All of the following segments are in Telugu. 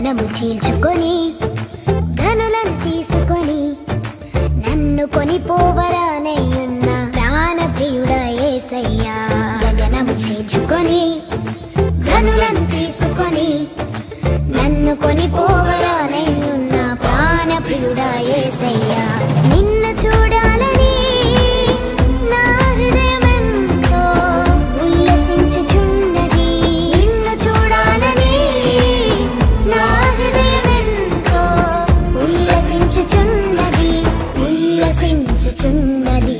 గగనము చీల్చుకొని ఘనులను తీసుకొని నన్ను కొనిపోవరానయ్యున్న ప్రాణ ప్రియుడ ఏసయ్యా గగనము చీల్చుకొని ఘనులను తీసుకొని నన్ను కొనిపోవరానయ్యున్న ప్రాణ ప్రియుడ ఏసయ్యా నిన్ను చూడాలని నా హృదయమెంతో ఉల్లసించుచున్నది నిన్ను చూడాలని నా హృదయమెంతో ఉల్లసించుచున్నది ఉల్లసించుచున్నది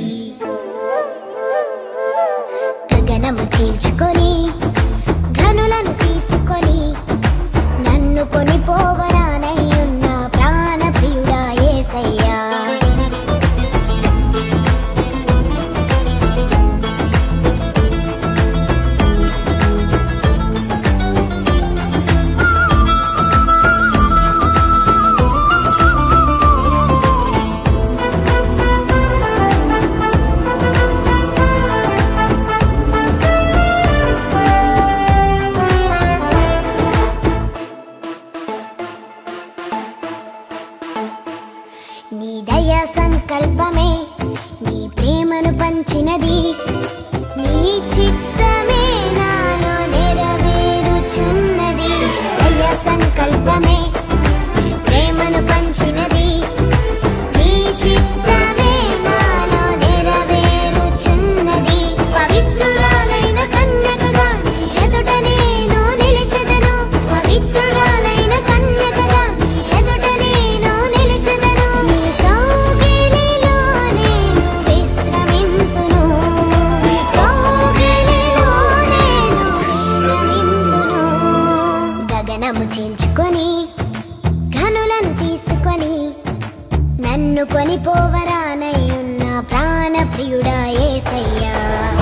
గగనము చీల్చుకొని ఘనులను తీసుకొని నన్ను కొనిపోవరానయ్యున్న ప్రాణ ప్రియుడా ఏసయ్యా నీ దయ సంకల్పమే నీ ప్రేమను పంచినది నీ చిత్తమే నాలో నెరవేరుచున్నది దయ సంకల్పమే నీ ప్రేమను పంచినది నీ చిత్తమే నాలో నెరవేరుచున్నది పవిత్రురాలైన కన్యకగా నీ ఎదుట నేను నిలిచెదను పవిత్రురాలైన కన్యకగా నీ ఎదుట నేను నిలిచెదను నీ కౌగిలిలో నేను విశ్రమింతును నీ కౌగిలిలో నేను విశ్రమింతును గగనము చీల్చుకొని ఘనులను తీసుకొని నన్ను కొనిపోవరానయ్యున్న ప్రాణ ప్రియుడా ఏసయ్యా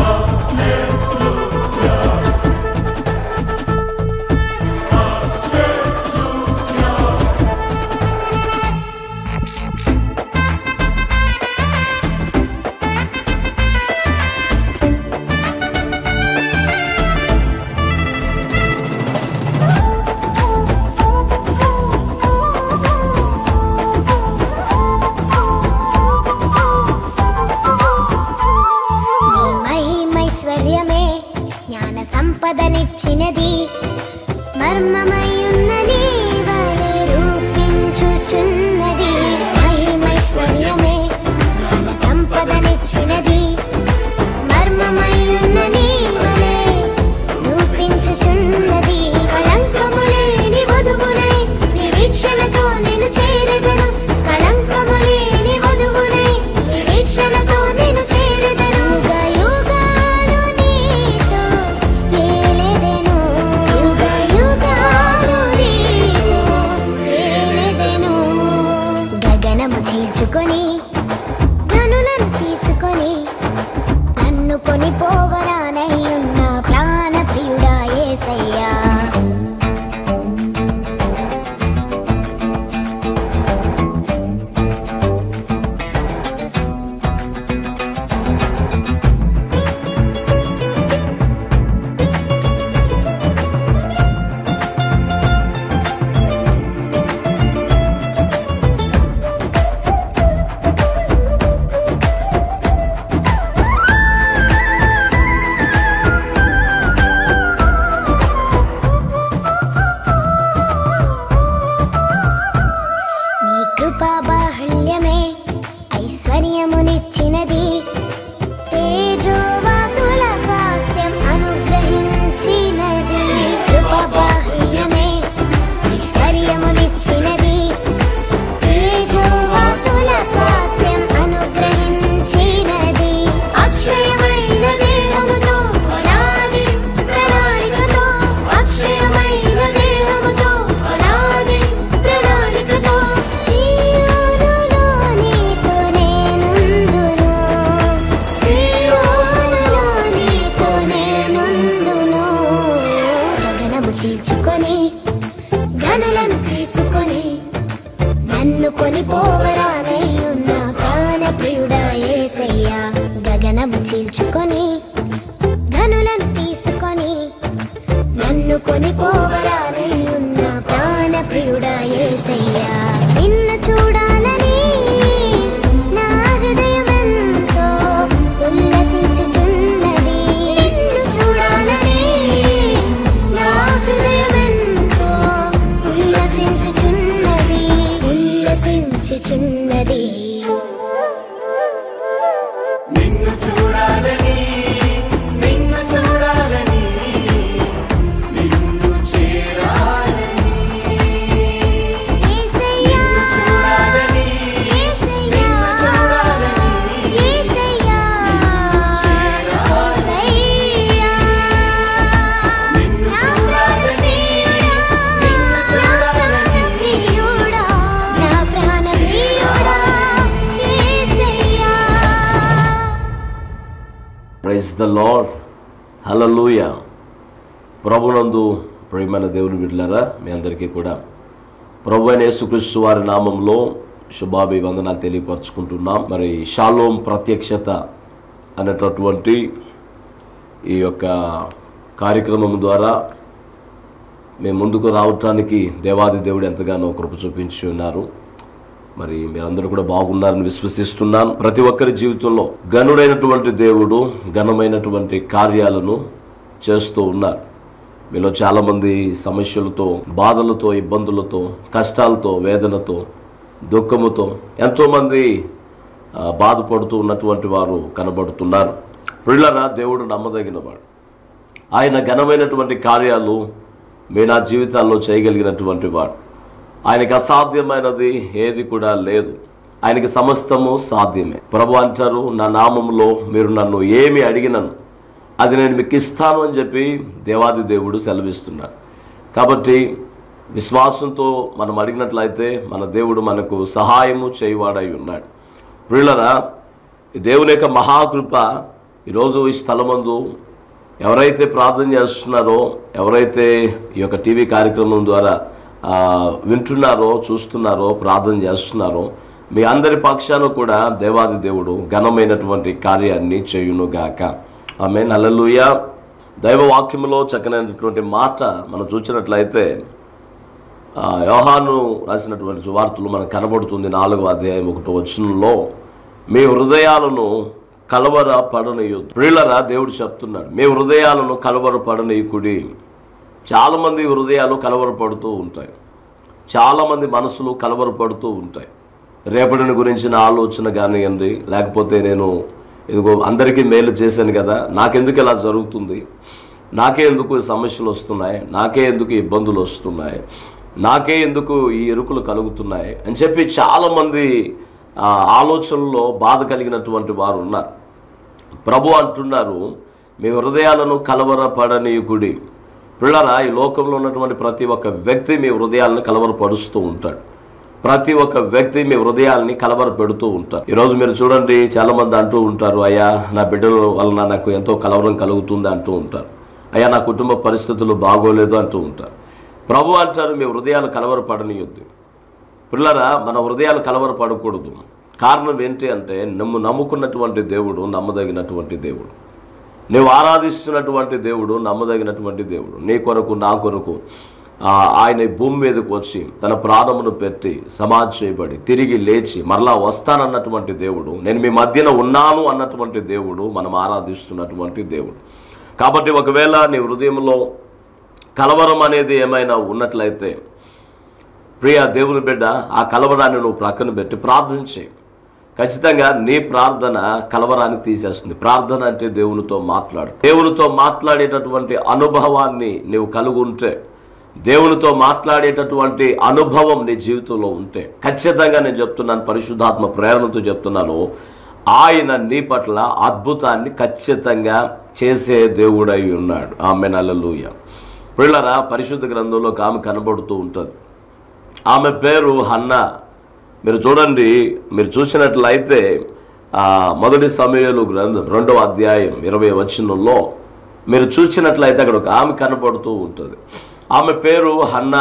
నీ మహిమైశ్వర్యమే జ్ఞాన సంపదనిచ్చినది మర్మమయున్న నీ వలె రూపించుచున్నది మహిమైశ్వర్యమే జ్ఞాన సంపదనిచ్చినది మర్మమయున్న నీ వలె రూపించుచున్నది కళంకము లేని వధువునై నిరీక్షణతో నేను చేరెదను కళంకము లేని వధువునై నిరీక్షణతో నేను చేరెదను యుగ యుగాలు నీతో ఏలెదెను యుగ యుగాలు నీతో ఏలెదెను గగనము చీల్చుకొని ధనులను తీసుకొని నన్ను కొనిపోవరానయ్యున్న ప్రాణ ప్రియుడా ఏసయ్యా నీ కృపా బాహుళ్యమే ఐశ్వర్యమునిచ్చినది తేజోవాసుల స్వాస్థ్యం అనుగ్రహించినది నీ కృపా బాహుళ్యమే ఐశ్వర్యమునిచ్చినది తేజోవాసుల స్వాస్థ్యం అనుగ్రహించినది అక్షయమైన దేహముతో అనాది ప్రణాళికతో అక్షయమైన దేహముతో అనాది ప్రణాళికతో సీయోనులో నీతో నేనుందును సీయోనులో నీతో నేనుందును గగనము చీల్చుకొని ఘనులను తీసుకొని నన్ను కొనిపోవరానయ్యున్న ప్రాణ ప్రియుడా ఏసయ్యా గగనము చీల్చుకొని ధనులను తీసుకొని నన్ను కొనిపోవరానయ్యున్న ప్రాణ ప్రియుడా యేసయ్యా నిన్ను చూడాలని నా హృదయమెంతో ఉల్లసించుచున్నది నిన్ను చూడాలని నా హృదయమెంతో ఉల్లసించుచున్నది ఉల్లసించుచున్నది నిన్ను చూడాలని నిన్ను చూడాలని నిన్ను చేరాలని యేసయ్యా చూడాలని యేసయ్యా నిన్ను చూడాలని యేసయ్యా చేరాలని యేసయ్యా నిన్ను నా చూడాలని నిన్ను చూడాలని ప్రియుడా నా ప్రాణ ప్రియుడా యేసయ్యా ప్రైజ్ ద లాడ్ హలలుయ ప్రభునందు ప్రియమైన దేవుని బిడ్డలారా మీ అందరికీ కూడా ప్రభు అయిన యేసుక్రీస్తు వారి నామంలో శుభాభివందనాలు తెలియపరచుకుంటున్నాం మరి షాలోం ప్రత్యక్షత అనేటటువంటి ఈ యొక్క కార్యక్రమం ద్వారా మేము ముందుకు రావటానికి దేవాది దేవుడు ఎంతగానో కృప చూపించి ఉన్నారు మరి మీరందరూ కూడా బాగున్నారని విశ్వసిస్తున్నాను ప్రతి ఒక్కరి జీవితంలో గనుడైనటువంటి దేవుడు ఘనమైనటువంటి కార్యాలను చేస్తూ ఉన్నారు మీలో చాలామంది సమస్యలతో బాధలతో ఇబ్బందులతో కష్టాలతో వేదనతో దుఃఖముతో ఎంతోమంది ఆ, బాధపడుతూ ఉన్నటువంటి వారు కనబడుతున్నారు పిల్లరా దేవుడు నమ్మదగినవాడు ఆయన ఘనమైనటువంటి కార్యాలు మీ నా జీవితాల్లో చేయగలిగినటువంటి వాడు ఆయనకి అసాధ్యమైనది ఏది కూడా లేదు ఆయనకి సమస్తము సాధ్యమే ప్రభు అంటారు నా నామంలో మీరు నన్ను ఏమి అడిగినను అది నేను మీకు ఇస్తాను అని చెప్పి దేవాది దేవుడు సెలవిస్తున్నాడు కాబట్టి విశ్వాసంతో మనం అడిగినట్లయితే మన దేవుడు మనకు సహాయము చేయవాడై ఉన్నాడు ప్రియులరా ఈ దేవుని యొక్క మహాకృప ఈరోజు ఈ స్థలమందు ఎవరైతే ప్రార్థన చేస్తున్నారో ఎవరైతే ఈ యొక్క టీవీ కార్యక్రమం ద్వారా ఆ, వింటున్నారో చూస్తున్నారో ప్రార్థన చేస్తున్నారో మీ అందరి పక్షాన కూడా దేవాది దేవుడు ఘనమైనటువంటి కార్యాన్ని చేయునుగాక ఆమె నల్లలుయ దైవ వాక్యములో చక్కనైనటువంటి మాట మనం చూసినట్లయితే ఆ, యోహాను రాసినటువంటి సువార్తలు మనకు కనబడుతుంది నాలుగో అధ్యాయం ఒకటో వచనంలో మీ హృదయాలను కలవర పడనీయొద్దు ప్రియులరా దేవుడు చెప్తున్నాడు మీ హృదయాలను కలవర పడనీయకుడి చాలామంది హృదయాలు కలవరపడుతూ ఉంటాయి చాలామంది మనసులు కలవరపడుతూ ఉంటాయి రేపటిని గురించిన ఆలోచన కానివ్వండి లేకపోతే నేను ఇదిగో అందరికీ మేలు చేశాను కదా నాకెందుకు ఇలా జరుగుతుంది నాకే ఎందుకు ఈ సమస్యలు వస్తున్నాయి నాకే ఎందుకు ఈ ఇబ్బందులు వస్తున్నాయి నాకే ఎందుకు ఈ ఎరుకులు కలుగుతున్నాయి అని చెప్పి చాలామంది ఆ, ఆలోచనలో బాధ కలిగినటువంటి వారు ఉన్నారు ప్రభు అంటున్నారు మీ హృదయాలను కలవరపడనీయుకుడి పిల్లరా ఈ లోకంలో ఉన్నటువంటి ప్రతి ఒక్క వ్యక్తి మీ హృదయాలను కలవరపరుస్తూ ఉంటాడు ప్రతి ఒక్క వ్యక్తి మీ హృదయాల్ని కలవర పెడుతూ ఉంటారు ఈరోజు మీరు చూడండి చాలా మంది అంటూ ఉంటారు అయ్యా నా బిడ్డల వలన నాకు ఎంతో కలవరం కలుగుతుంది అంటూ ఉంటారు అయ్యా నా కుటుంబ పరిస్థితులు బాగోలేదు అంటూ ఉంటారు ప్రభు అంటారు మీ హృదయాలు కలవరపడనీయొద్దు పిల్లరా మన హృదయాలు కలవరపడకూడదు కారణం ఏంటి అంటే నమ్ము నమ్ముకున్నటువంటి దేవుడు నమ్మదగినటువంటి దేవుడు నువ్వు ఆరాధిస్తున్నటువంటి దేవుడు నమ్మదగినటువంటి దేవుడు నీ కొరకు నా కొరకు ఆ, ఆయన ఈ భూమి మీదకు వచ్చి తన ప్రాణమును పెట్టి సమాధి చేయబడి తిరిగి లేచి మరలా వస్తానన్నటువంటి దేవుడు నేను మీ మధ్యన ఉన్నాను అన్నటువంటి దేవుడు మనం ఆరాధిస్తున్నటువంటి దేవుడు కాబట్టి ఒకవేళ నీ హృదయంలో కలవరం అనేది ఏమైనా ఉన్నట్లయితే ప్రియ దేవుని బిడ్డ ఆ కలవరాన్ని నువ్వు ప్రక్కన పెట్టి ప్రార్థన చేయి ఖచ్చితంగా నీ ప్రార్థన కలవరాన్ని తీసేస్తుంది ప్రార్థన అంటే దేవునితో మాట్లాడు దేవునితో మాట్లాడేటటువంటి అనుభవాన్ని నీవు కలిగి ఉంటే దేవునితో మాట్లాడేటటువంటి అనుభవం నీ జీవితంలో ఉంటే ఖచ్చితంగా నేను చెప్తున్నాను పరిశుద్ధాత్మ ప్రేరణతో చెప్తున్నాను ఆయన నీ పట్ల అద్భుతాన్ని ఖచ్చితంగా చేసే దేవుడై ఉన్నాడు ఆమె నల్లలుయ పిల్లరా పరిశుద్ధ గ్రంథంలో ఒక ఆమె కనబడుతూ ఉంటుంది ఆమె పేరు హన్న మీరు చూడండి మీరు చూసినట్లయితే ఆ, మొదటి సమయాలు గ్రంథం రెండవ అధ్యాయం ఇరవై వచనంలో మీరు చూసినట్లయితే అక్కడ ఒక ఆమె కనబడుతూ ఉంటుంది ఆమె పేరు హన్న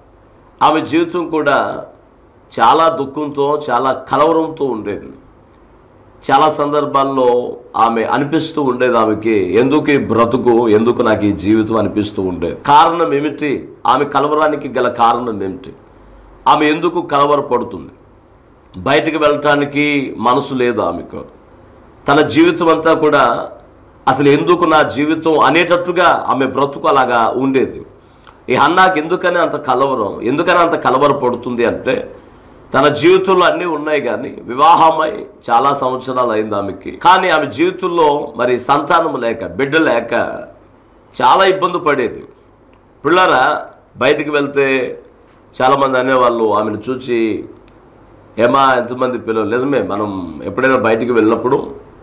ఆమె జీవితం కూడా చాలా దుఃఖంతో చాలా కలవరంతో ఉండేది చాలా సందర్భాల్లో ఆమె అనిపిస్తూ ఉండేది ఆమెకి ఎందుకు ఈ బ్రతుకు ఎందుకు నాకు ఈ జీవితం అనిపిస్తూ ఉండేది కారణం ఏమిటి ఆమె కలవరానికి గల కారణం ఏమిటి ఆమె ఎందుకు కలవరపడుతుంది బయటికి వెళ్ళటానికి మనసు లేదు ఆమెకు తన జీవితం అంతా కూడా అసలు ఎందుకు నా జీవితం అనేటట్టుగా ఆమె బ్రతుకు అలాగా ఉండేది ఈ హన్నాకి ఎందుకని అంత కలవరం ఎందుకని అంత కలవరపడుతుంది అంటే తన జీవితంలో అన్నీ ఉన్నాయి కానీ వివాహమై చాలా సంవత్సరాలు అయింది ఆమెకి కానీ ఆమె జీవితంలో మరి సంతానం లేక బిడ్డ లేక చాలా ఇబ్బంది పడేది పిల్లరా బయటికి వెళ్తే చాలామంది అనేవాళ్ళు ఆమెను చూసి ఏమా ఎంతమంది పిల్లలు నిజమే మనం ఎప్పుడైనా బయటికి వెళ్ళినప్పుడు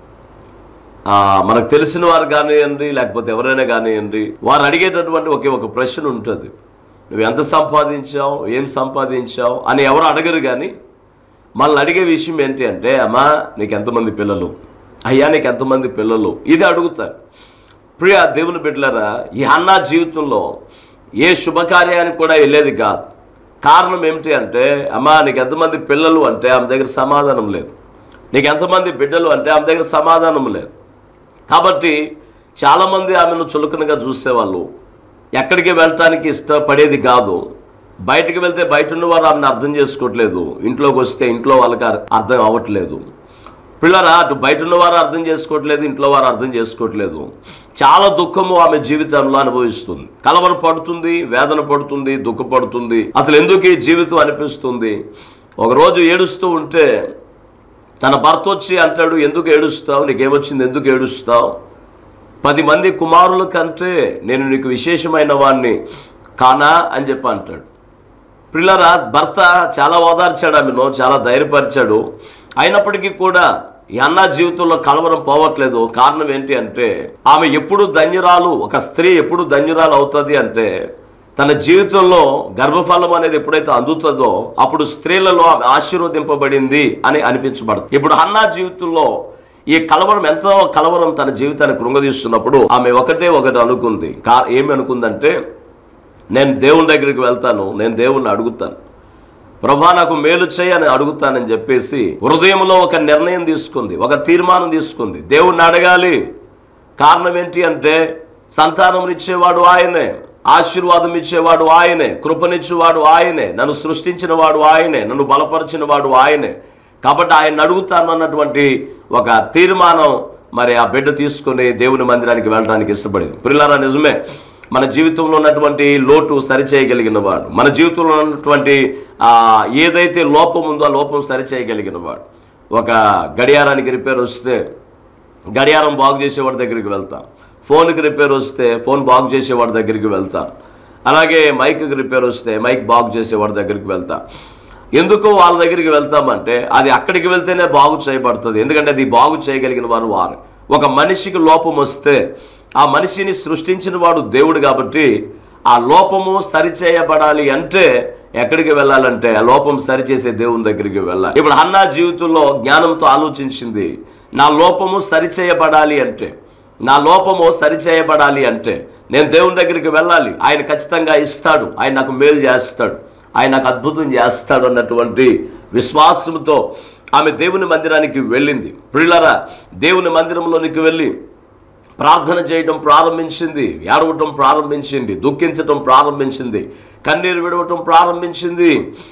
ఆ, మనకు తెలిసిన వారు కానివ్వండి లేకపోతే ఎవరైనా కానివ్వండి వారు అడిగేటటువంటి ఒకే ఒక ప్రశ్న ఉంటుంది నువ్వు ఎంత సంపాదించావు ఏం సంపాదించావు అని ఎవరు అడగరు కానీ మనల్ని అడిగే విషయం ఏంటి అంటే అమ్మా నీకు ఎంతమంది పిల్లలు అయ్యా నీకు ఎంతమంది పిల్లలు ఇది అడుగుతారు ప్రియ దేవుని బిడ్డలారా ఈ అన్నా జీవితంలో ఏ శుభకార్యానికి కూడా వెళ్ళేది కాదు కారణం ఏమిటి అంటే అమ్మా నీకు ఎంతమంది పిల్లలు అంటే ఆమె దగ్గర సమాధానం లేదు నీకు ఎంతమంది బిడ్డలు అంటే ఆమె దగ్గర సమాధానం లేదు కాబట్టి చాలామంది ఆమెను చులకనగా చూసేవాళ్ళు ఎక్కడికి వెళ్ళటానికి ఇష్టపడేది కాదు బయటికి వెళ్తే బయట ఉన్న వారు ఆమెను అర్థం చేసుకోవట్లేదు ఇంట్లోకి వస్తే ఇంట్లో వాళ్ళకి అర్- అర్థం అవ్వట్లేదు పిల్లరా అటు బయట ఉన్న వారు అర్థం చేసుకోవట్లేదు ఇంట్లో వారు అర్థం చేసుకోవట్లేదు చాలా దుఃఖము ఆమె జీవితంలో అనుభవిస్తుంది కలవర పడుతుంది వేదన పడుతుంది దుఃఖపడుతుంది అసలు ఎందుకు ఈ జీవితం అనిపిస్తుంది ఒకరోజు ఏడుస్తూ ఉంటే తన భర్త వచ్చి అంటాడు ఎందుకు ఏడుస్తావు నీకేమొచ్చింది ఎందుకు ఏడుస్తావు పది మంది కుమారుల కంటే నేను నీకు విశేషమైన వాడిని కానా అని చెప్పి అంటాడు పిల్లరా భర్త చాలా ఓదార్చాడు ఆమెను చాలా ధైర్యపరిచాడు అయినప్పటికీ కూడా ఈ అన్న జీవితంలో కలవరం పోవట్లేదు కారణం ఏంటి అంటే ఆమె ఎప్పుడు ధన్యురాలు ఒక స్త్రీ ఎప్పుడు ధన్యురాలు అవుతుంది అంటే తన జీవితంలో గర్భఫలం అనేది ఎప్పుడైతే అందుతుందో అప్పుడు స్త్రీలలో ఆమె ఆశీర్వదింపబడింది అని అనిపించబడుతుంది ఇప్పుడు అన్నా జీవితంలో ఈ కలవరం ఎంతో కలవరం తన జీవితాన్ని కృంగదీస్తున్నప్పుడు ఆమె ఒకటే ఒకటి అనుకుంది కా ఏమి అనుకుందంటే నేను దేవుని దగ్గరికి వెళ్తాను నేను దేవుణ్ణి అడుగుతాను ప్రభా నాకు మేలు చేయని అడుగుతానని చెప్పేసి హృదయంలో ఒక నిర్ణయం తీసుకుంది ఒక తీర్మానం తీసుకుంది దేవుణ్ణి అడగాలి కారణం ఏంటి అంటే సంతానం ఇచ్చేవాడు ఆయనే ఆశీర్వాదం ఇచ్చేవాడు ఆయనే కృపనిచ్చేవాడు ఆయనే నన్ను సృష్టించిన వాడు ఆయనే నన్ను బలపరిచిన వాడు ఆయనే కాబట్టి ఆయన అడుగుతాను అన్నటువంటి ఒక తీర్మానం మరి ఆ బిడ్డ తీసుకొని దేవుని మందిరానికి వెళ్ళడానికి ఇష్టపడింది పిల్లరా నిజమే మన జీవితంలో ఉన్నటువంటి లోటు సరిచేయగలిగిన వాడు మన జీవితంలో ఉన్నటువంటి ఆ, ఏదైతే లోపం ఉందో ఆ లోపం సరిచేయగలిగిన వాడు ఒక గడియారానికి రిపేర్ వస్తే గడియారం బాగు చేసేవాడి దగ్గరికి వెళ్తాం ఫోన్కి రిపేర్ వస్తే ఫోన్ బాగు చేసేవాడి దగ్గరికి వెళ్తాం అలాగే మైక్కి రిపేర్ వస్తే మైక్ బాగు చేసేవాడి దగ్గరికి వెళ్తాం ఎందుకు వాళ్ళ దగ్గరికి వెళ్తామంటే అది అక్కడికి వెళ్తేనే బాగు చేయబడుతుంది ఎందుకంటే అది బాగు చేయగలిగిన వారు వారు ఒక మనిషికి లోపం వస్తే ఆ మనిషిని సృష్టించిన వాడు దేవుడు కాబట్టి ఆ లోపము సరిచేయబడాలి అంటే ఎక్కడికి వెళ్ళాలంటే ఆ లోపం సరిచేసే దేవుని దగ్గరికి వెళ్ళాలి ఇప్పుడు అన్నా జీవితంలో జ్ఞానంతో ఆలోచించింది నా లోపము సరిచేయబడాలి అంటే నా లోపము సరిచేయబడాలి అంటే నేను దేవుని దగ్గరికి వెళ్ళాలి ఆయన ఖచ్చితంగా ఇస్తాడు ఆయన నాకు మేలు చేస్తాడు ఆయన నాకు అద్భుతం చేస్తాడు అన్నటువంటి విశ్వాసంతో ఆమె దేవుని మందిరానికి వెళ్ళింది ప్రిల్లరా దేవుని మందిరంలోనికి వెళ్ళి ప్రార్థన చేయడం ప్రారంభించింది ఏడవటం ప్రారంభించింది దుఃఖించటం ప్రారంభించింది కన్నీరు విడవటం ప్రారంభించింది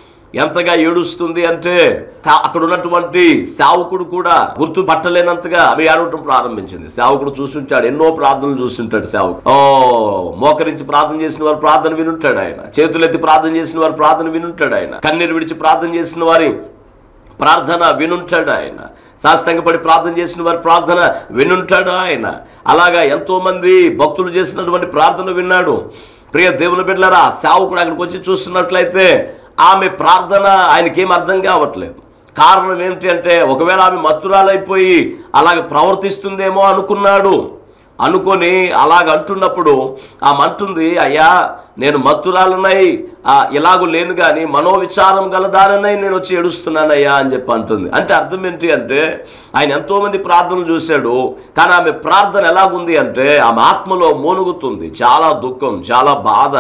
ఎంతగా ఏడుస్తుంది అంటే తా- అక్కడ ఉన్నటువంటి సేవకుడు కూడా గుర్తు పట్టలేనంతగా ఆమె ఏడవటం ప్రారంభించింది సేవకుడు చూసుంటాడు ఎన్నో ప్రార్థనలు చూస్తుంటాడు సేవకుడు ఓ మోకరించి ప్రార్థన చేసిన వారు ప్రార్థన వినుంటాడు ఆయన చేతులెత్తి ప్రార్థన చేసిన వారు ప్రార్థన వినుంటాడు ఆయన కన్నీరు విడిచి ప్రార్థన చేసిన వారి ప్రార్థన వినుంటాడు ఆయన సాష్టంగపడి ప్రార్థన చేసిన వారి ప్రార్థన వినుంటాడు ఆయన అలాగా ఎంతో మంది భక్తులు చేసినటువంటి ప్రార్థన విన్నాడు ప్రియ దేవుని బిడ్డలారా సేవకుడు అక్కడికి వచ్చి చూస్తున్నట్లయితే ఆమె ప్రార్థన ఆయనకేం అర్థం కావట్లేదు కారణం ఏమిటి అంటే ఒకవేళ ఆమె మత్తురాలైపోయి అలాగ ప్రవర్తిస్తుందేమో అనుకున్నాడు అనుకొని అలాగ అంటున్నప్పుడు ఆమె అంటుంది అయ్యా నేను మత్తురాలనై ఆ, ఇలాగూ లేను కానీ మనోవిచారం గలదానై నేను వచ్చి ఏడుస్తున్నానయ్యా అని చెప్పి అంటుంది అంటే అర్థం ఏంటి అంటే ఆయన ఎంతోమంది ప్రార్థనలు చూశాడు కానీ ఆమె ప్రార్థన ఎలాగుంది అంటే ఆమె ఆత్మలో మూనుగుతుంది చాలా దుఃఖం చాలా బాధ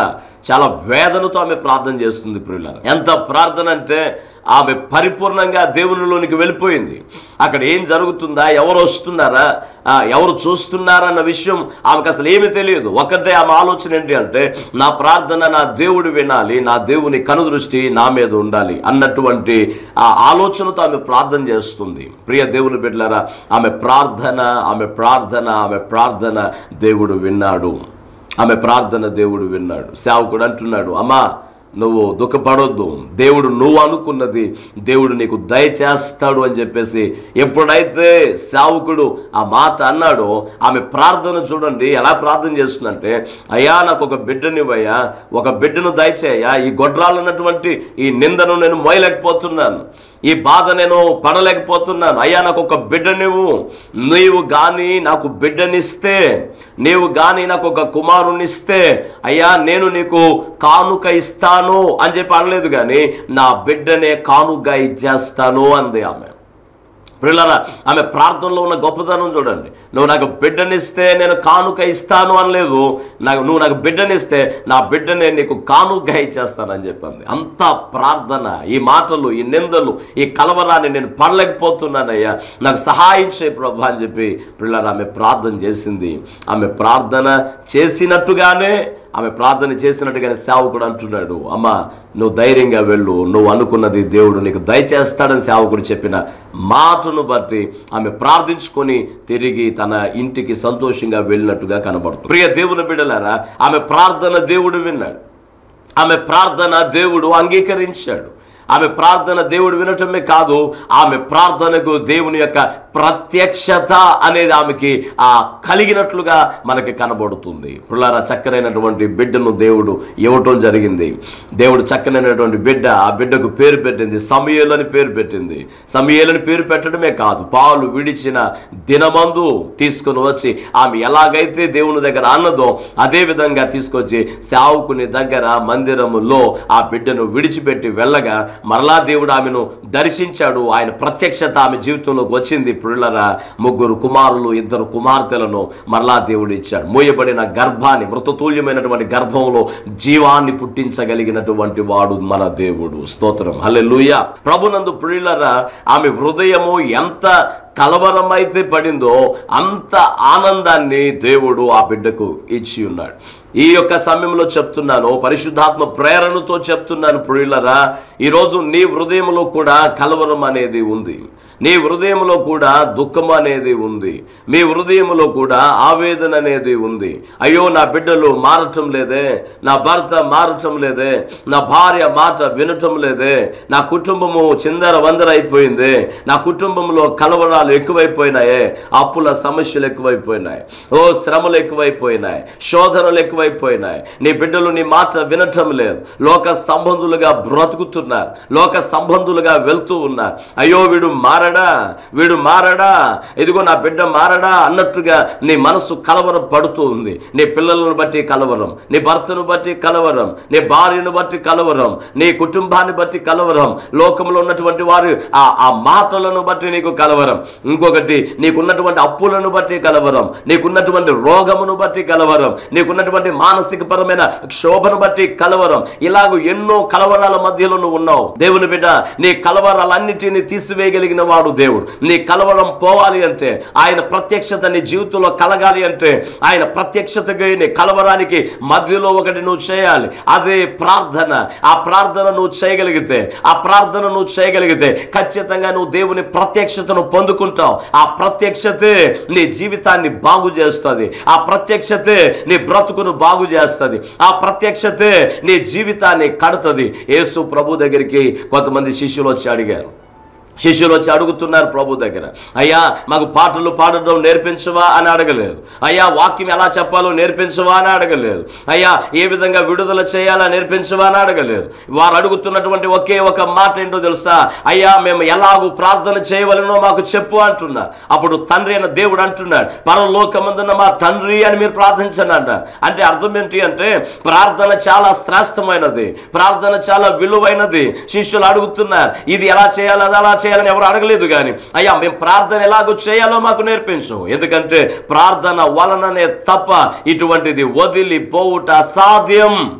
చాలా వేదనతో ఆమె ప్రార్థన చేస్తుంది ప్రియుల ఎంత ప్రార్థన అంటే ఆమె పరిపూర్ణంగా దేవునిలోనికి వెళ్ళిపోయింది అక్కడ ఏం జరుగుతుందా ఎవరు వస్తున్నారా ఆ, ఎవరు చూస్తున్నారా అన్న విషయం ఆమెకు అసలు ఏమీ తెలియదు ఒకటే ఆమె ఆలోచన ఏంటి అంటే నా ప్రార్థన నా దేవుడు వినాలి నా దేవుని కనుదృష్టి నా మీద ఉండాలి అన్నటువంటి ఆ ఆలోచనతో ఆమె ప్రార్థన చేస్తుంది ప్రియ దేవుని బిడ్డలారా ఆమె ప్రార్థన ఆమె ప్రార్థన ఆమె ప్రార్థన దేవుడు విన్నాడు ఆమె ప్రార్థన దేవుడు విన్నాడు సేవకుడు అంటున్నాడు అమ్మా నువ్వు దుఃఖపడొద్దు దేవుడు నువ్వు అనుకున్నది దేవుడు నీకు దయచేస్తాడు అని చెప్పేసి ఎప్పుడైతే సేవకుడు ఆ మాట అన్నాడో ఆమె ప్రార్థన చూడండి ఎలా ప్రార్థన చేస్తుందంటే అయ్యా నాకు ఒక బిడ్డనివయ్యా ఒక బిడ్డను దయచేయ ఈ గొడ్రాలన్నటువంటి ఈ నిందను నేను మోయలేకపోతున్నాను ఈ బాధ నేను పడలేకపోతున్నాను అయ్యా నాకు ఒక బిడ్డనివ్వు నీవు గాని నాకు బిడ్డనిస్తే నీవు గాని నాకు ఒక కుమారునిస్తే అయ్యా నేను నీకు కానుక ఇస్తాను అని చెప్పి అనలేదు కానీ నా బిడ్డనే కానుక ఇచ్చేస్తాను అంది ఆమె పిల్లల ఆమె ప్రార్థనలో ఉన్న గొప్పతనం చూడండి నువ్వు నాకు బిడ్డనిస్తే నేను కానుక ఇస్తాను అనలేదు నాకు నువ్వు నాకు బిడ్డనిస్తే నా బిడ్డనే నీకు కానుక ఇచ్చేస్తానని చెప్పింది అంత ప్రార్థన ఈ మాటలు ఈ నిందలు ఈ కలవరాన్ని నేను పడలేకపోతున్నానయ్యా నాకు సహాయం చేయ ప్రభా అని చెప్పి పిల్లలు ఆమె ప్రార్థన చేసింది ఆమె ప్రార్థన చేసినట్టుగానే ఆమె ప్రార్థన చేసినట్టుగానే సేవకుడు అంటున్నాడు అమ్మ నువ్వు ధైర్యంగా వెళ్ళు నువ్వు అనుకున్నది దేవుడు నీకు దయచేస్తాడని సేవకుడు చెప్పిన మాటను బట్టి ఆమె ప్రార్థించుకొని తిరిగి తన ఇంటికి సంతోషంగా వెళ్ళినట్టుగా కనబడుతుంది ప్రియ దేవుని బిడ్డలారా ఆమె ప్రార్థన దేవుడు విన్నాడు ఆమె ప్రార్థన దేవుడు అంగీకరించాడు ఆమె ప్రార్థన దేవుడు వినటమే కాదు ఆమె ప్రార్థనకు దేవుని యొక్క ప్రత్యక్షత అనేది ఆమెకి ఆ కలిగినట్లుగా మనకి కనబడుతుంది పుల్లారా చక్కనైనటువంటి బిడ్డను దేవుడు ఇవ్వటం జరిగింది దేవుడు చక్కనైనటువంటి బిడ్డ ఆ బిడ్డకు పేరు పెట్టింది సమయలు అని పేరు పెట్టింది సమయలని పేరు పెట్టడమే కాదు పాలు విడిచిన దినమందు తీసుకుని వచ్చి ఆమె ఎలాగైతే దేవుని దగ్గర అన్నదో అదే విధంగా తీసుకొచ్చి సేవకుని దగ్గర మందిరములో ఆ బిడ్డను విడిచిపెట్టి వెళ్ళగా మరలా దేవుడు ఆమెను దర్శించాడు ఆయన ప్రత్యక్షత ఆమె జీవితంలోకి వచ్చింది పిల్లరా ముగ్గురు కుమారులు ఇద్దరు కుమార్తెలను మరలా దేవుడు ఇచ్చాడు మూయబడిన గర్భాన్ని మృతతుల్యమైనటువంటి గర్భంలో జీవాన్ని పుట్టించగలిగినటువంటి వాడు మన దేవుడు స్తోత్రం హల్లెలూయా ప్రభునందు ప్రియులరా ఆమె హృదయము ఎంత కలవరమైతే పడిందో అంత ఆనందాన్ని దేవుడు ఆ బిడ్డకు ఇచ్చి ఉన్నాడు ఈ యొక్క సమయంలో చెప్తున్నాను పరిశుద్ధాత్మ ప్రేరణతో చెప్తున్నాను ప్రియులరా ఈరోజు నీ హృదయంలో కూడా కలవరం అనేది ఉంది నీ హృదయంలో కూడా దుఃఖం అనేది ఉంది మీ హృదయంలో కూడా ఆవేదన అనేది ఉంది అయ్యో నా బిడ్డలు మారటం లేదే నా భర్త మారటం లేదే నా భార్య మాట వినటం లేదే నా కుటుంబము చిందర వందర అయిపోయింది నా కుటుంబంలో కలవరాలు ఎక్కువైపోయినాయే అప్పుల సమస్యలు ఎక్కువైపోయినాయి ఓ శ్రమలు ఎక్కువైపోయినాయి శోధనలు ఎక్కువైపోయినాయి నీ బిడ్డలు నీ మాట వినటం లేదు లోక సంబంధులుగా బ్రతుకుతున్నారు లోక సంబంధులుగా వెళ్తూ ఉన్నారు అయ్యో వీడు మారడా వీడు మారడా ఇదిగో నా బిడ్డ మారడా అన్నట్టుగా నీ మనసు కలవరం పడుతూ ఉంది నీ పిల్లలను బట్టి కలవరం నీ భర్తను బట్టి కలవరం నీ భార్యను బట్టి కలవరం నీ కుటుంబాన్ని బట్టి కలవరం లోకంలో ఉన్నటువంటి వారు ఆ ఆ మాటలను బట్టి నీకు కలవరం ఇంకొకటి నీకున్నటువంటి అప్పులను బట్టి కలవరం నీకున్నటువంటి రోగమును బట్టి కలవరం నీకున్నటువంటి మానసిక పరమైన క్షోభను బట్టి కలవరం ఇలాగ ఎన్నో కలవరాల మధ్యలో నువ్వు ఉన్నావు దేవుని బిడ్డ నీ కలవరాలన్నిటినీ తీసివేయగలిగిన వాడు దేవుడు నీ కలవరం పోవాలి అంటే ఆయన ప్రత్యక్షత నీ జీవితంలో కలగాలి అంటే ఆయన ప్రత్యక్షతకి నీ కలవరానికి మధ్యలో ఒకటి నువ్వు చేయాలి అదే ప్రార్థన ఆ ప్రార్థన నువ్వు చేయగలిగితే ఆ ప్రార్థన నువ్వు చేయగలిగితే ఖచ్చితంగా నువ్వు దేవుని ప్రత్యక్షతను పొందుకుంటావు ఆ ప్రత్యక్షతే నీ జీవితాన్ని బాగు చేస్తుంది ఆ ప్రత్యక్షతే నీ బ్రతుకును బాగు చేస్తుంది ఆ ప్రత్యక్షతే నీ జీవితాన్ని కడుతుంది యేసు ప్రభు దగ్గరికి కొంతమంది శిష్యులు వచ్చి అడిగారు శిష్యులు వచ్చి అడుగుతున్నారు ప్రభు దగ్గర అయ్యా మాకు పాటలు పాడడం నేర్పించవా అని అడగలేదు అయ్యా వాక్యం ఎలా చెప్పాలో నేర్పించవా అని అడగలేదు అయ్యా ఏ విధంగా విడుదల చేయాలా నేర్పించవా అని అడగలేదు వారు అడుగుతున్నటువంటి ఒకే ఒక మాట ఏంటో తెలుసా అయ్యా మేము ఎలాగూ ప్రార్థన చేయవలనో మాకు చెప్పు అంటున్నారు అప్పుడు తండ్రి అయిన దేవుడు అంటున్నాడు పరలోకమందున్న మా తండ్రి అని మీరు ప్రార్థించండి అంటారు అంటే అర్థం ఏంటి అంటే ప్రార్థన చాలా శ్రేష్టమైనది ప్రార్థన చాలా విలువైనది శిష్యులు అడుగుతున్నారు ఇది ఎలా చేయాలి అది అలా చేయాలని ఎవరు అడగలేదు కానీ అయ్యా మేము ప్రార్థన ఎలాగో చేయాలో మాకు నేర్పించు ఎందుకంటే ప్రార్థన వలననే తప్ప ఇటువంటిది వదిలిపోవుట అసాధ్యం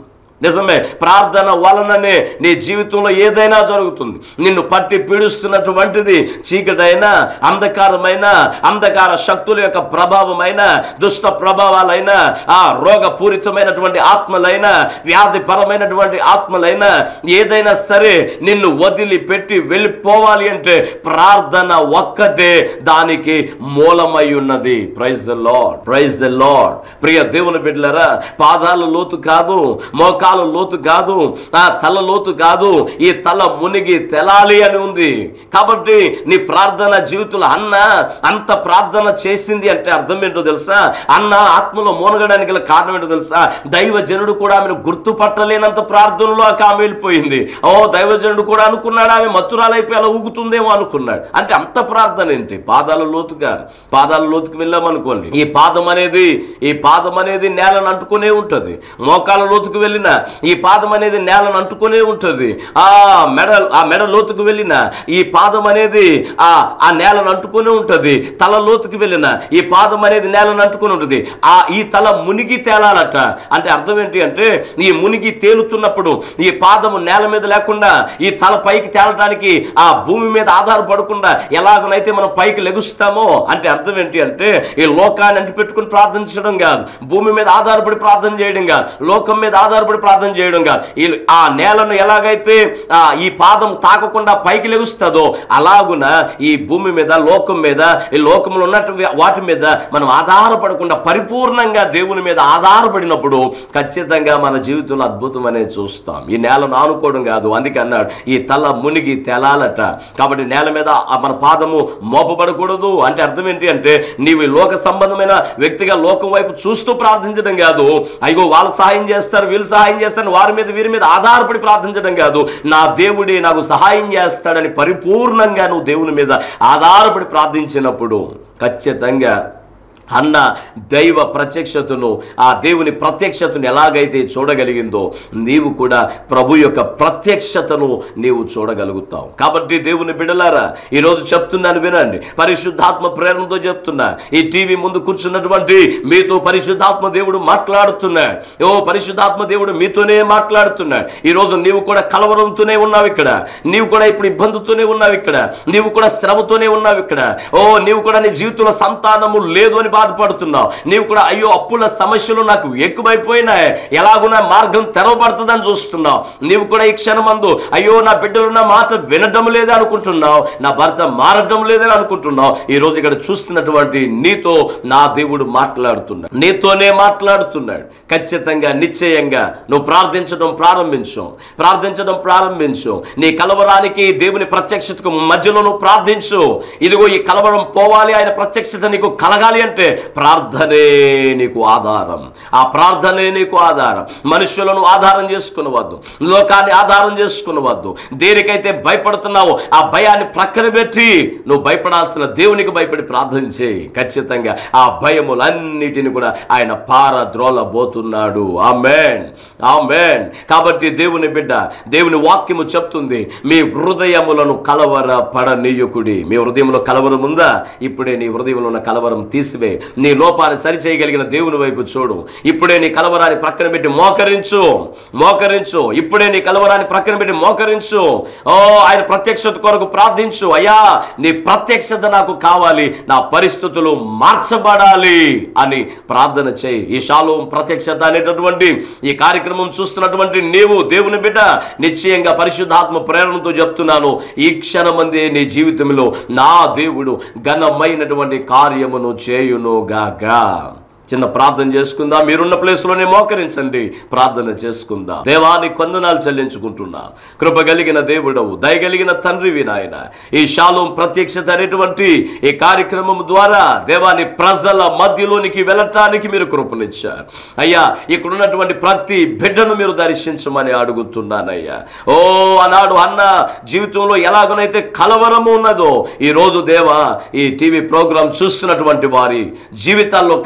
నిజమే ప్రార్థన వలననే నీ జీవితంలో ఏదైనా జరుగుతుంది నిన్ను పట్టి పీడిస్తున్నటువంటిది చీకటైన అంధకారమైన అంధకార శక్తుల యొక్క ప్రభావమైన దుష్ట ప్రభావాలైన ఆ రోగపూరితమైనటువంటి ఆత్మలైన వ్యాధిపరమైనటువంటి ఆత్మలైన ఏదైనా సరే నిన్ను వదిలిపెట్టి వెళ్ళిపోవాలి అంటే ప్రార్థన ఒక్కటే దానికి మూలమై ఉన్నది praise the lord praise the lord ప్రియ దేవుని బిడ్డలారా పాదాల లోతు కాదు మోకాల లోతు కాదు ఆ తల లోతు కాదు ఈ తల మునిగి తెలాలి అని ఉంది కాబట్టి నీ ప్రార్థన జీవితంలో అన్న అంత ప్రార్థన చేసింది అంటే అర్థం ఏంటో తెలుసా అన్న ఆత్మలో మూనగడానికి గల కారణం ఏంటో తెలుసా దైవజనుడు కూడా ఆమెను గుర్తుపట్టలేనంత ప్రార్థనలో ఆమె వెళ్ళిపోయింది ఓ దైవజనుడు కూడా అనుకున్నాడు ఆమె మత్తురాలైపోయి అలా ఊగుతుందేమో అనుకున్నాడు అంటే అంత ప్రార్థన ఏంటి పాదాల లోతుగా పాదాల లోతుకు వెళ్ళామనుకోండి ఈ పాదం అనేది ఈ పాదం అనేది నేలను అంటుకునే ఉంటది మోకాల లోతుకు వెళ్ళిన ఈ పాదం అనేది నేలను అంటుకునే ఉంటది ఆ మెడ ఆ మెడ లోతుకు వెళ్ళిన ఈ పాదం అనేది ఆ ఆ నేలను అంటుకునే ఉంటది తల లోతుకు వెళ్ళిన ఈ పాదం అనేది నేలను అంటుకుని ఉంటుంది ఆ ఈ తల మునిగి తేలాలట అంటే అర్థం ఏంటి అంటే ఈ మునిగి తేలుతున్నప్పుడు ఈ పాదము నేల మీద లేకుండా ఈ తల పైకి తేలటానికి ఆ భూమి మీద ఆధారపడకుండా ఎలాగనైతే మనం పైకి లెగుస్తామో అంటే అర్థం ఏంటి అంటే ఈ లోకాన్ని అంటి పెట్టుకుని ప్రార్థించడం కాదు భూమి మీద ఆధారపడి ప్రార్థన చేయడం కాదు లోకం మీద ఆధారపడి ప్రార్థన చేయడం కాదు ఈ ఆ నేలను ఎలాగైతే ఆ ఈ పాదం తాకకుండా పైకి లెగుస్తుందో అలాగున ఈ భూమి మీద లోకం మీద ఈ లోకంలో ఉన్నట్టు వాటి మీద మనం ఆధారపడకుండా పరిపూర్ణంగా దేవుని మీద ఆధారపడినప్పుడు ఖచ్చితంగా మన జీవితంలో అద్భుతం అనేది చూస్తాం ఈ నేలను ఆనుకోవడం కాదు అందుకే అన్నాడు ఈ తల మునిగి తెలాలట కాబట్టి నేల మీద ఆ మన పాదము మోపబడకూడదు అంటే అర్థం ఏంటి అంటే నీవు ఈ లోక సంబంధమైన వ్యక్తిగా లోకం వైపు చూస్తూ ప్రార్థించడం కాదు అయ్యో వాళ్ళు సహాయం చేస్తారు వీళ్ళు సహాయం చేస్తారు వారి మీద వీరి మీద ఆధారపడి ప్రార్థించడం కాదు నా దేవుడే నాకు సహాయం చేస్తాడని పరిపూర్ణంగా నువ్వు దేవుని మీద ఆధారపడి ప్రార్థించినప్పుడు ఖచ్చితంగా అన్న దైవ ప్రత్యక్షతను ఆ దేవుని ప్రత్యక్షతను ఎలాగైతే చూడగలిగిందో నీవు కూడా ప్రభు యొక్క ప్రత్యక్షతను నీవు చూడగలుగుతావు కాబట్టి దేవుని బిడలారా ఈరోజు చెప్తున్నాను వినండి పరిశుద్ధాత్మ ప్రేరణతో చెప్తున్నా ఈ టీవీ ముందు కూర్చున్నటువంటి మీతో పరిశుద్ధాత్మ దేవుడు మాట్లాడుతున్నాడు ఓ పరిశుద్ధాత్మ దేవుడు మీతోనే మాట్లాడుతున్నాడు ఈరోజు నీవు కూడా కలవరంతోనే ఉన్నావు ఇక్కడ నీవు కూడా ఇప్పుడు ఇబ్బందితోనే ఉన్నావు ఇక్కడ నీవు కూడా శ్రమతోనే ఉన్నావు ఇక్కడ ఓ నీవు కూడా నీ జీవితంలో సంతానము లేదు అని బాధపడుతున్నావు నీవు కూడా అయ్యో అప్పుల సమస్యలు నాకు ఎక్కువైపోయినాయి ఎలాగున్నా మార్గం తెరవబడుతుందని చూస్తున్నావు నీవు కూడా ఈ క్షణమందు అయ్యో నా బిడ్డలు నా మాట వినడం లేదని అనుకుంటున్నావు నా భర్త మారడం లేదని అనుకుంటున్నావు ఈ రోజు ఇక్కడ చూస్తున్నటువంటి నీతో నా దేవుడు మాట్లాడుతున్నాడు నీతోనే మాట్లాడుతున్నాడు ఖచ్చితంగా నిశ్చయంగా నువ్వు ప్రార్థించడం ప్రారంభించు ప్రార్థించడం ప్రారంభించు నీ కలవరానికి దేవుని ప్రత్యక్షతకు మధ్యలో నువ్వు ప్రార్థించు ఇదిగో ఈ కలవరం పోవాలి ఆయన ప్రత్యక్షత నీకు కలగాలి అంటే ప్రార్థనే నీకు ఆధారం ఆ ప్రార్థనే నీకు ఆధారం మనుషులను ఆధారం చేసుకునవద్దు లోకాన్ని ఆధారం చేసుకునవద్దు దేనికైతే భయపడుతున్నావో ఆ భయాన్ని ప్రక్కన పెట్టి నువ్వు భయపడాల్సిన దేవునికి భయపడి ప్రార్థన చేయి ఖచ్చితంగా ఆ భయములన్నిటిని కూడా ఆయన పారద్రోలబోతున్నాడు ఆమెన్ ఆమెన్ కాబట్టి దేవుని బిడ్డ దేవుని వాక్యము చెప్తుంది మీ హృదయములను కలవర పడనీయకుడి మీ హృదయంలో కలవరం ఉందా ఇప్పుడే నీ హృదయంలో ఉన్న కలవరం తీసివే నీ లోపాన్ని సరిచేయగలిగిన దేవుని వైపు చూడు ఇప్పుడే నీ కలవరాన్ని ప్రక్కన పెట్టి మోకరించు మోకరించు ఇప్పుడే నీ కలవరాన్ని ప్రక్కన పెట్టి మోకరించు ఓ ఆయన ప్రత్యక్షత కొరకు ప్రార్థించు అయ్యా నీ ప్రత్యక్షత నాకు కావాలి నా పరిస్థితులు మార్చబడాలి అని ప్రార్థన చేయి ఈ శాలో ప్రత్యక్షత అనేటటువంటి ఈ కార్యక్రమం చూస్తున్నటువంటి నీవు దేవుని బిడ్డ నిశ్చయంగా పరిశుద్ధాత్మ ప్రేరణతో చెప్తున్నాను ఈ క్షణమందే నీ జీవితంలో నా దేవుడు ఘనమైనటువంటి కార్యమును చేయును గాక చిన్న ప్రార్థన చేసుకుందాం మీరున్న ప్లేస్లోనే మోకరించండి ప్రార్థన చేసుకుందాం దేవాన్ని కొందనాలు చెల్లించుకుంటున్నా కృప కలిగిన దేవుడవు దయగలిగిన తండ్రివి నాయన ఈ శాలోం ప్రత్యక్షత అనేటువంటి ఈ కార్యక్రమం ద్వారా దేవాని ప్రజల మధ్యలోనికి వెళ్ళటానికి మీరు కృపనిచ్చారు అయ్యా ఇక్కడ ఉన్నటువంటి ప్రతి బిడ్డను మీరు దర్శించమని అడుగుతున్నానయ్యా ఓ ఆనాడు అన్న జీవితంలో ఎలాగనైతే కలవరము ఉన్నదో ఈ రోజు దేవా ఈ టీవీ ప్రోగ్రాం చూస్తున్నటువంటి వారి జీవితాల్లో కలవరాలు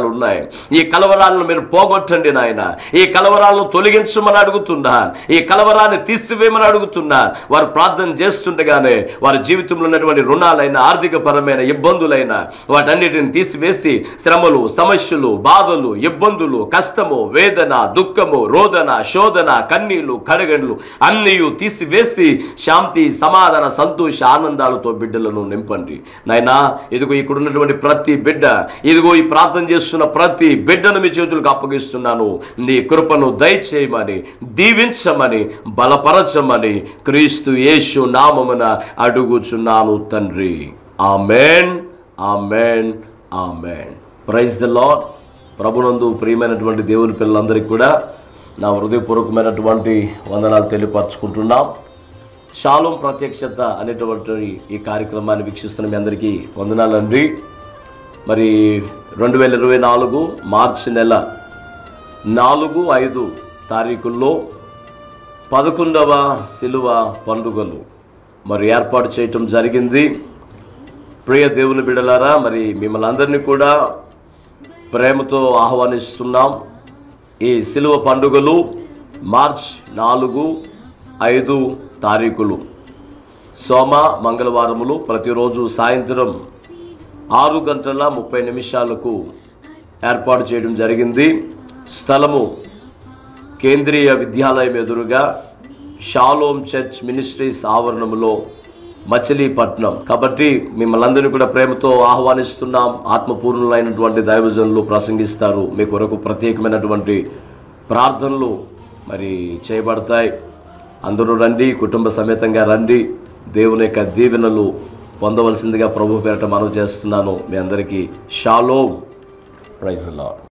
కలవరాలు ఉన్నాయి ఈ కలవరాలను మీరు పోగొట్టండి నాయన ఈ కలవరాలను తొలగించమని అడుగుతున్నా ఈ కలవరాన్ని తీసివేయమని అడుగుతున్నా వారు ప్రార్థన చేస్తుండగానే వారి జీవితంలో ఉన్నటువంటి రుణాలైన ఆర్థిక పరమైన ఇబ్బందులైన వాటన్నిటిని తీసివేసి శ్రమలు సమస్యలు బాధలు ఇబ్బందులు కష్టము వేదన దుఃఖము రోదన శోధన కన్నీళ్లు కడగండ్లు అన్నీ తీసివేసి శాంతి సమాధాన సంతోష ఆనందాలతో బిడ్డలను నింపండి నాయనా ఇదిగో ఇక్కడ ఉన్నటువంటి ప్రతి బిడ్డ ఇదిగో ఈ ప్రార్థన చేస్తున్న ప్రతి బిడ్డను మీ చేతులకు అప్పగిస్తున్నాను నీ కృపను దయచేయమని దీవించమని బలపరచమని క్రీస్తు యేసు నామమున అడుగుచున్నాను తండ్రి amen amen amen praise the lord ప్రభునందు ప్రియమైనటువంటి దేవుని పిల్లలందరికీ కూడా నా హృదయపూర్వకమైనటువంటి వందనాలు తెలియపరచుకుంటున్నాం శాలం ప్రత్యక్షత అనేటువంటి ఈ కార్యక్రమాన్ని వీక్షిస్తున్న మీ అందరికీ వందనాలండి మరి రెండు వేల ఇరవై నాలుగు మార్చి నెల నాలుగు ఐదు తారీఖుల్లో పదకొండవ శిలువ పండుగలు మరి ఏర్పాటు చేయటం జరిగింది ప్రియ దేవుని బిడలారా మరి మిమ్మల్ని అందరినీ కూడా ప్రేమతో ఆహ్వానిస్తున్నాం ఈ శిలువ పండుగలు మార్చ్ నాలుగు ఐదు తారీఖులు సోమ మంగళవారములు ప్రతిరోజు సాయంత్రం ఆరు గంటల ముప్పై నిమిషాలకు ఏర్పాటు చేయడం జరిగింది స్థలము కేంద్రీయ విద్యాలయం ఎదురుగా షాలోమ్ చర్చ్ మినిస్ట్రీస్ ఆవరణములో మచిలీపట్నం కాబట్టి మిమ్మల్ని అందరినీ కూడా ప్రేమతో ఆహ్వానిస్తున్నాం ఆత్మపూర్ణులైనటువంటి దైవజనులు ప్రసంగిస్తారు మీ కొరకు ప్రత్యేకమైనటువంటి ప్రార్థనలు మరి చేయబడతాయి అందరూ రండి కుటుంబ సమేతంగా రండి దేవుని యొక్క దీవెనలు పొందవలసిందిగా ప్రభు పేరట మనవి చేస్తున్నాను మీ అందరికీ షాలో ప్రైజ్ లాడ్